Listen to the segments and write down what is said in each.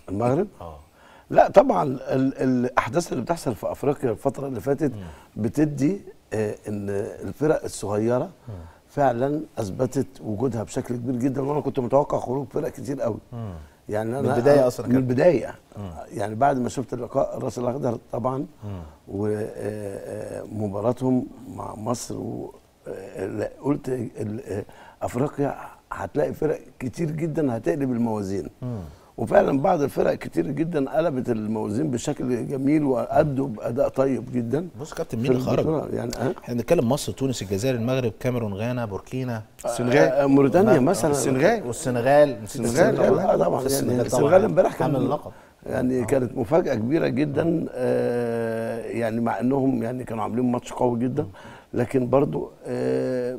المغرب اه لا طبعا ال- الاحداث اللي بتحصل في افريقيا الفتره اللي فاتت بتدي آه، ان الفرق الصغيره فعلا اثبتت وجودها بشكل كبير جدا وانا كنت متوقع خروج فرق كتير قوي يعني انا البداية أصلاً من كان- البدايه يعني بعد ما شفت اللقاء الراس الاخضر طبعا ومباراتهم مع مصر و آه، لا، قلت ال- آه، افريقيا هتلاقي فرق كتير جدا هتقلب الموازين وفعلا بعض الفرق كتير جدا قلبت الموازين بشكل جميل وادوا باداء طيب جدا بص يا كابتن في مين اللي خرج؟ البطولة. يعني أه؟ احنا بنتكلم مصر تونس الجزائر المغرب كاميرون غانا بوركينا آه، موريتانيا مثلا السنغال. والسنغال نسيت السنغال اه طبعا السنغال يعني طبعاً. السنغال امبارح حامل كان اللقب يعني كانت مفاجاه كبيره جدا آه يعني مع انهم يعني كانوا عاملين ماتش قوي جدا لكن برضو آه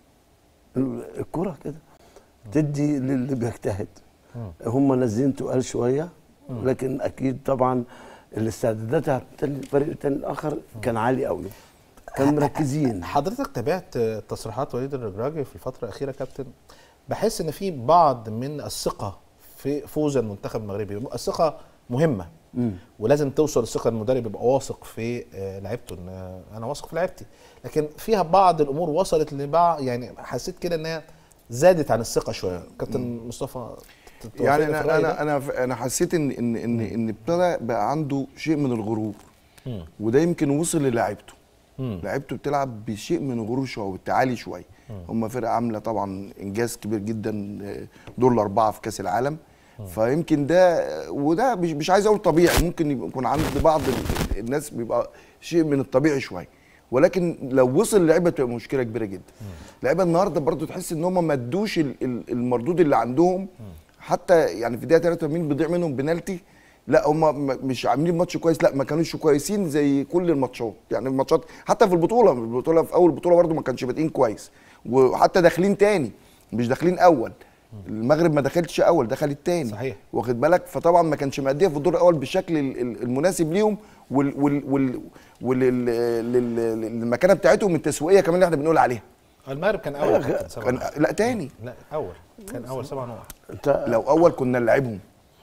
الكره كده تدي للي بيجتهد هم نازلين تقال شويه لكن اكيد طبعا الاستعدادات على التاني- الفريق التاني الاخر كان عالي قوي كانوا مركزين حضرتك تابعت تصريحات وليد الرجراجي في الفتره الاخيره يا كابتن بحس ان في بعض من الثقه في فوز المنتخب المغربي الثقه مهمه ولازم توصل الثقه المدرب يبقى واثق في آه، لعيبته ان آه، انا واثق في لعيبتي لكن فيها بعض الامور وصلت لبعض يعني حسيت كده انها زادت عن الثقه شويه كابتن مصطفى ت- توافقني يعني في انا الرأي ده؟ انا انا انا حسيت ان ان ان ان ابتدى بقى عنده شيء من الغرور وده يمكن وصل للاعيبته لعيبته بتلعب بشيء من الغرور شويه والتعالي شويه هم فرقه عامله طبعا انجاز كبير جدا آه، دور الاربعه في كاس العالم فيمكن ده وده مش مش عايز اقول طبيعي ممكن يكون عند بعض ال- الناس بيبقى شيء من الطبيعي شويه ولكن لو وصل اللعيبه بتبقى مشكله كبيره جدا اللعيبه النهارده برضو تحس ان هم ما ادوش ال- ال- المردود اللي عندهم حتى يعني في الدقيقه 83 بيضيع منهم بنالتي لا هم م- مش عاملين ماتش كويس لا ما كانوش كويسين زي كل الماتشات يعني الماتشات حتى في البطوله البطوله في اول بطوله برضو ما كانش بادئين كويس وحتى داخلين تاني مش داخلين اول المغرب ما دخلتش اول دخلت تاني صحيح. واخد بالك فطبعا ما كانش مأديها في الدور الاول بالشكل ال- ال- المناسب ليهم وال وال وال وال- لل- لل- للمكانه بتاعتهم التسويقيه كمان اللي احنا بنقول عليها المغرب كان اول يا كابتن سبعة كان نقط. لا تاني لا اول كان اول سبع نقط انت لو اول كنا نلعبهم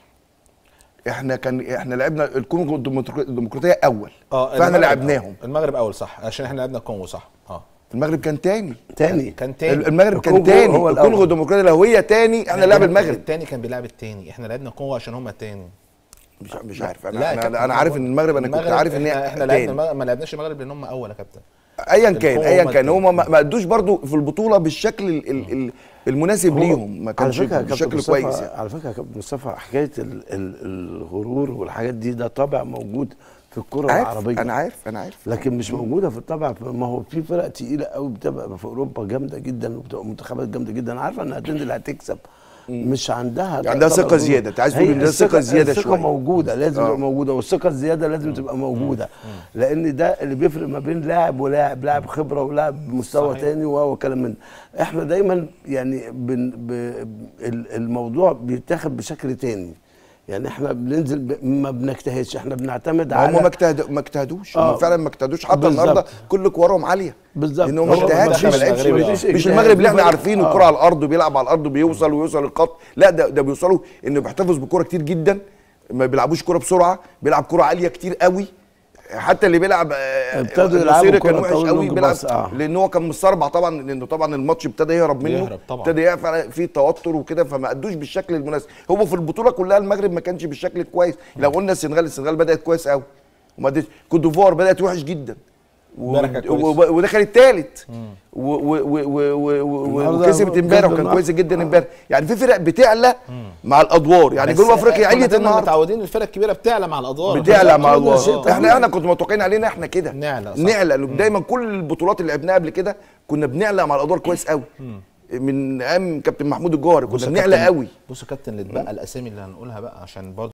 احنا كان احنا لعبنا الكونغو الديمقراطية- الديمقراطيه اول فاحنا المغرب لعبناهم أول. المغرب اول صح عشان احنا لعبنا الكونغو صح اه المغرب كان تاني تاني كان تاني المغرب كان الكونغو تاني هو الكونغو الأول. الديمقراطيه لو هي تاني احنا لعب المغرب التاني كان بيلعب التاني احنا لعبنا الكونغو عشان هم التاني مش مش عارف انا لا يا انا, كابتن، أنا عارف ان المغرب انا كنت المغرب عارف ان احنا, هي احنا تاني. لعبنا المغرب ما لعبناش المغرب لان هم اول يا كابتن ايا كان الكونغو ايا هم كان التاني. هم ما ما ادوش برضو في البطوله بالشكل ال ال ال المناسب ليهم ما على كانش فكره يا كابتن بشكل مصطفى- كويس يعني. على فكره يا كابتن مصطفى حكايه ال ال الغرور والحاجات دي ده طابع موجود في الكره عارف العربيه انا عارف انا عارف لكن مش موجوده في الطبع ما هو في فرق تقيله قوي بتبقى في اوروبا جامده جدا وبتبقى منتخبات جامده جدا عارفه انها تنزل هتكسب مش عندها عندها طبع ثقة غرور. زيادة. أنت عايز هي تقول إن ده الثقة- ثقة زيادة الثقه شوية. موجوده لازم آه. تبقى موجوده والثقه الزياده لازم تبقى موجوده لان ده اللي بيفرق ما بين لاعب ولاعب لاعب خبره ولاعب مستوى صحيح. تاني وهو كلام من احنا دايما يعني بن ب ال- الموضوع بيتاخد بشكل تاني يعني احنا بننزل ب... ما بنجتهدش احنا بنعتمد على هم ما اجتهدوا ما اجتهدوش آه. هم فعلا ما اجتهدوش حتى بالظبط. النهارده كل كورهم عاليه بالظبط. لان هو ما هو اجتهدش ما المنتخب لعبش المغربي، مش, آه. مش مفيش المغرب اللي احنا اجتهاد. عارفينه آه. الكره على الارض وبيلعب على الارض وبيوصل ويوصل الخط لا ده ده بيوصلوا انه بيحتفظ بكره كتير جدا ما بيلعبوش كره بسرعه بيلعب كره عاليه كتير قوي حتى اللي بيلعب آه، ابتدوا يلعبوا نصيري كرة كان وحش طويل قوي لونج بيلعب باص، آه. لان هو كان مستربع طبعا لانه طبعا الماتش ابتدى يهرب منه يهرب طبعا. ابتدى يقفل في توتر وكده فما ادوش بالشكل المناسب هو في البطوله كلها المغرب ما كانش بالشكل الكويس لو قلنا السنغال السنغال بدات كويس قوي وما ادتش كوت ديفوار بدات وحش جدا و- امبارح كانت كويس. و- ودخل الثالث النهارده وكسبت امبارح جدا وكان آه. كويس جدا امبارح يعني في فرق بتعلى مع الادوار يعني بس جنوب افريقيا كنا عليت دايما النهارده متعودين الفرق الكبيره بتعلى مع الادوار بتعلى مع كل شيء الادوار طبيعي. احنا احنا كنت متوقعين علينا احنا كده نعلى، صح. نعلى دايما كل البطولات اللي لعبناها قبل كده كنا بنعلى مع الادوار كويس قوي من ايام كابتن محمود الجوهري بص كنا يا بنعلى كابتن- قوي بص يا كابتن اللي اتبقى الاسامي اللي هنقولها بقى عشان برضه